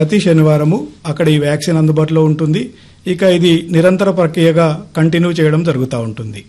ప్రతి శనివారము అక్కడ ఈ వ్యాక్సిన్ అందుబాటులో ఉంటుంది ఇక ఇది నిరంతర ప్రక్రియగా కంటిన్యూ చేయడం జరుగుతూ ఉంటుంది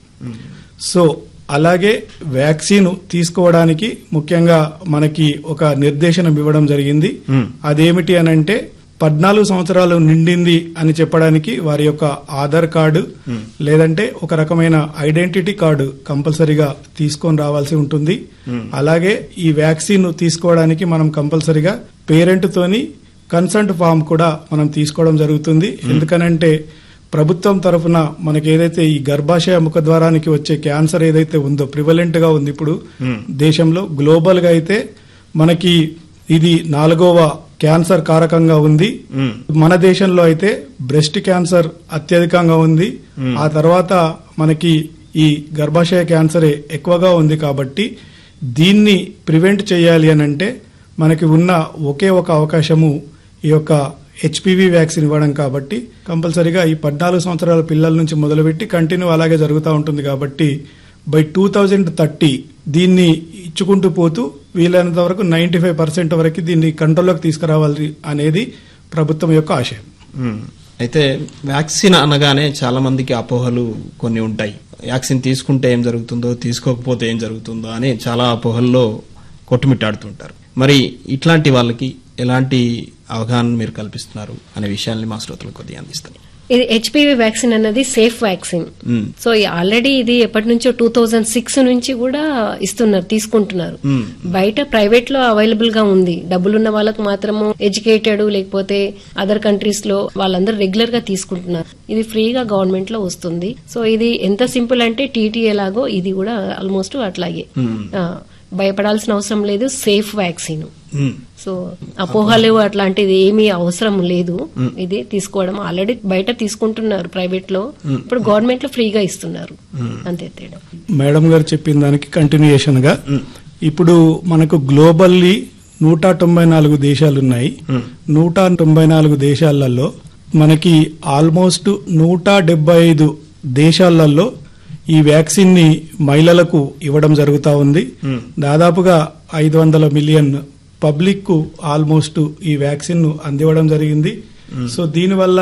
సో అలాగే వ్యాక్సిన్ తీసుకోవడానికి ముఖ్యంగా మనకి ఒక నిర్దేశనం ఇవ్వడం జరిగింది అదేమిటి అని అంటే పద్నాలుగు సంవత్సరాలు నిండింది అని చెప్పడానికి వారి యొక్క ఆధార్ కార్డు లేదంటే ఒక రకమైన ఐడెంటిటీ కార్డు కంపల్సరీగా తీసుకొని రావాల్సి ఉంటుంది అలాగే ఈ వ్యాక్సిన్ తీసుకోవడానికి మనం కంపల్సరీగా పేరెంట్ తోని కన్సల్ట్ ఫామ్ కూడా మనం తీసుకోవడం జరుగుతుంది ఎందుకనంటే ప్రభుత్వం తరఫున మనకి ఏదైతే ఈ గర్భాశయ ముఖద్వారానికి వచ్చే క్యాన్సర్ ఏదైతే ఉందో ప్రివలెంట్ గా ఉంది ఇప్పుడు దేశంలో గ్లోబల్ గా అయితే మనకి ఇది నాలుగవ క్యాన్సర్ కారకంగా ఉంది మన దేశంలో అయితే బ్రెస్ట్ క్యాన్సర్ అత్యధికంగా ఉంది ఆ తర్వాత మనకి ఈ గర్భాశయ క్యాన్సరే ఎక్కువగా ఉంది కాబట్టి దీన్ని ప్రివెంట్ చేయాలి అని అంటే మనకి ఉన్న ఒకే ఒక అవకాశము ఈ యొక్క హెచ్పివి వ్యాక్సిన్ ఇవ్వడం కాబట్టి కంపల్సరీగా ఈ పద్నాలుగు సంవత్సరాల పిల్లల నుంచి మొదలుపెట్టి కంటిన్యూ అలాగే జరుగుతూ ఉంటుంది కాబట్టి బై టూ థౌజండ్ థర్టీ దీన్ని ఇచ్చుకుంటూ పోతూ వీలైనంత వరకు నైంటీ ఫైవ్ పర్సెంట్ వరకు దీన్ని కంట్రోల్లోకి తీసుకురావాలి అనేది ప్రభుత్వం యొక్క ఆశయం మ్మ్. అయితే వ్యాక్సిన్ అనగానే చాలా మందికి అపోహలు కొన్ని ఉంటాయి వ్యాక్సిన్ తీసుకుంటే ఏం జరుగుతుందో తీసుకోకపోతే ఏం జరుగుతుందో అని చాలా అపోహల్లో కొట్టుమిట్టాడుతుంటారు మరి ఇట్లాంటి వాళ్ళకి ఎలాంటి అవగాహన మీరు కల్పిస్తున్నారు అనే విషయాన్ని మా శ్రోతలకు కొద్దిగా అందిస్తారు ఇది హెచ్పివి వ్యాక్సిన్ అన్నది సేఫ్ వ్యాక్సిన్ మ్మ్. సో ఆల్రెడీ ఇది ఎప్పటి నుంచో టూ థౌజండ్ సిక్స్ నుంచి కూడా ఇస్తున్నారు తీసుకుంటున్నారు మ్మ్. బయట ప్రైవేట్ లో అవైలబుల్ గా ఉంది డబ్బులున్న వాళ్ళకు మాత్రము ఎడ్యుకేటెడ్ లేకపోతే అదర్ కంట్రీస్ లో వాళ్ళందరూ రెగ్యులర్ గా తీసుకుంటున్నారు ఇది ఫ్రీగా గవర్నమెంట్ లో వస్తుంది సో ఇది ఎంత సింపుల్ అంటే టీటీ ఎలాగో ఇది కూడా ఆల్మోస్ట్ అట్లాగే ఆ, భయపడాల్సిన అవసరం లేదు సేఫ్ వ్యాక్సిన్ మ్మ్. సో అపోహలు అట్లాంటిది ఏమీ అవసరం లేదు ఇది తీసుకోవడం ఆల్రెడీ బయట తీసుకుంటున్నారు ప్రైవేట్ లో ఇప్పుడు గవర్నమెంట్ లో ఫ్రీగా ఇస్తున్నారు అంతే తేడా మేడం గారు చెప్పిన దానికి కంటిన్యూయేషన్ గా ఇప్పుడు మనకు గ్లోబల్లీ నూట తొంభై నాలుగు దేశాలు ఉన్నాయి నూట తొంభై నాలుగు దేశాలలో మనకి ఆల్మోస్ట్ నూట డెబ్బై ఐదు దేశాలలో ఈ వ్యాక్సిన్ ని మహిళలకు ఇవ్వడం జరుగుతా ఉంది దాదాపుగా ఐదు వందల మిలియన్ పబ్లిక్ కు ఆల్మోస్ట్ ఈ వ్యాక్సిన్ ను అందివ్వడం జరిగింది సో దీనివల్ల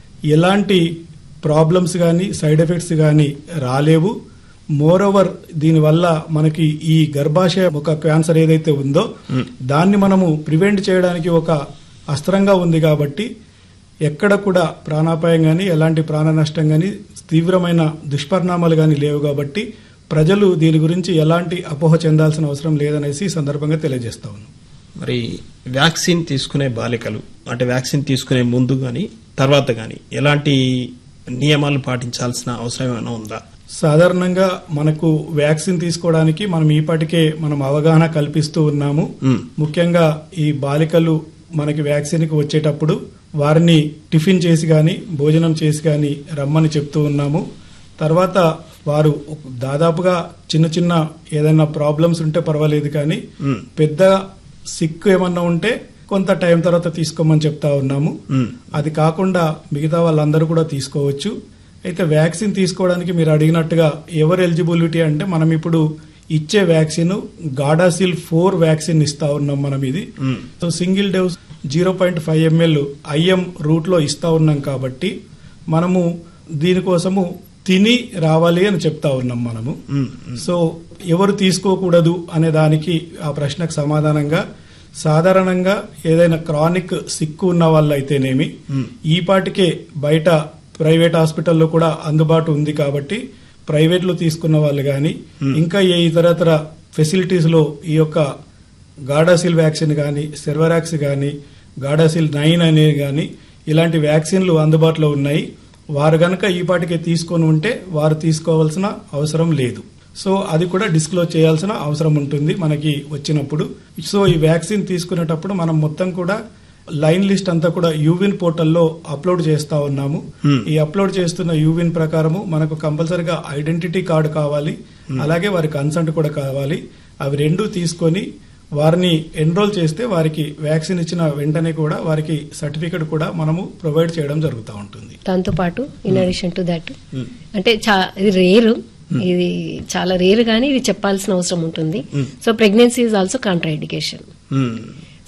ఎలాంటి ప్రాబ్లమ్స్ కానీ సైడ్ ఎఫెక్ట్స్ కానీ రాలేవు మోర్ ఓవర్ దీనివల్ల మనకి ఈ గర్భాశయ ఒక క్యాన్సర్ ఏదైతే ఉందో దాన్ని మనము ప్రివెంట్ చేయడానికి ఒక అస్త్రంగా ఉంది కాబట్టి ఎక్కడ కూడా ప్రాణాపాయం కానీ ఎలాంటి ప్రాణ నష్టం కానీ తీవ్రమైన దుష్పరిణామాలు కానీ లేవు కాబట్టి ప్రజలు దీని గురించి ఎలాంటి అపోహ చెందాల్సిన అవసరం లేదనేసి ఈ సందర్భంగా తెలియజేస్తా ఉన్నాం మరి వ్యాక్సిన్ తీసుకునే బాలికలు అంటే వ్యాక్సిన్ తీసుకునే ముందు గాని తర్వాత గాని ఎలాంటి నియమాలు పాటించాల్సిన అవసరం ఏమైనా ఉందా సాధారణంగా మనకు వ్యాక్సిన్ తీసుకోవడానికి మనం ఈపాటికే మనం అవగాహన కల్పిస్తూ ఉన్నాము మ్మ్. ముఖ్యంగా ఈ బాలికలు మనకి వ్యాక్సిన్ కి వచ్చేటప్పుడు వారిని టిఫిన్ చేసి గాని భోజనం చేసి గాని రమ్మని చెప్తూ ఉన్నాము తర్వాత వారు దాదాపుగా చిన్న చిన్న ఏదైనా ప్రాబ్లమ్స్ ఉంటే పర్వాలేదు కానీ మ్మ్. పెద్ద సిక్ ఏమన్నా ఉంటే కొంత టైం తర్వాత తీసుకోమని చెప్తా ఉన్నాము మ్మ్. అది కాకుండా మిగతా వాళ్ళందరూ కూడా తీసుకోవచ్చు అయితే వ్యాక్సిన్ తీసుకోవడానికి మీరు అడిగినట్టుగా ఎవరు ఎలిజిబిలిటీ అంటే మనం ఇప్పుడు ఇచ్చే వ్యాక్సిన్ గాడాసిల్ ఫోర్ వ్యాక్సిన్ ఇస్తా ఉన్నాం మనం ఇది మ్మ్. So single dose zero point five ML IM route లో ఇస్తా ఉన్నాం కాబట్టి మనము దీనికోసము తిని రావాలి అని చెప్తా ఉన్నాం మనము మ్మ్. సో ఎవరు తీసుకోకూడదు అనే దానికి ఆ ప్రశ్నకు సమాధానంగా సాధారణంగా ఏదైనా క్రానిక్ సిక్కు ఉన్న వాళ్ళైతేనేమి ఈ పాటికే బయట ప్రైవేట్ హాస్పిటల్లో కూడా అందుబాటు ఉంది కాబట్టి ప్రైవేట్ లో తీసుకున్న వాళ్ళు గాని ఇంకా ఏ ఇతరతర ఫెసిలిటీస్ లో ఈ యొక్క గాడాసిల్ వ్యాక్సిన్ కానీ సెర్వరాక్స్ కానీ గాడాసిల్ నైన్ అనేది కానీ ఇలాంటి వ్యాక్సిన్లు అందుబాటులో ఉన్నాయి వారు గనక ఈ పాటికే తీసుకొని ఉంటే వారు తీసుకోవాల్సిన అవసరం లేదు సో అది కూడా డిస్క్లోజ్ చేయాల్సిన అవసరం ఉంటుంది మనకి వచ్చినప్పుడు సో ఈ వ్యాక్సిన్ తీసుకునేటప్పుడు మనం మొత్తం కూడా లైన్ లిస్ట్ అంతా కూడా యూవిన్ పోర్టల్లో అప్లోడ్ చేస్తా ఉన్నాము ఈ అప్లోడ్ చేస్తున్న యూవిన్ ప్రకారము మనకు కంపల్సరిగా ఐడెంటిటీ కార్డు కావాలి అలాగే వారి కన్సెంట్ కూడా కావాలి అవి రెండు తీసుకొని వారిని ఎన్రోల్ చేస్తే వారికి వ్యాక్సిన్ ఇచ్చిన వెంటనే కూడా వారికి సర్టిఫికెట్ కూడా మనము ప్రొవైడ్ చేయడం జరుగుతూ ఉంటుంది దాంతో పాటు ఇన్ అడిషన్ టు దట్ అంటే చా- ఇది రేరు ఇది చాలా రేరు కానీ ఇది చెప్పాల్సిన అవసరం ఉంటుంది so pregnancy is also contraindication మ్మ్.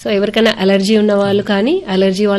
సో ఎవరికైనా అలర్జీ ఉన్న వాళ్ళు కానీ అలర్జీ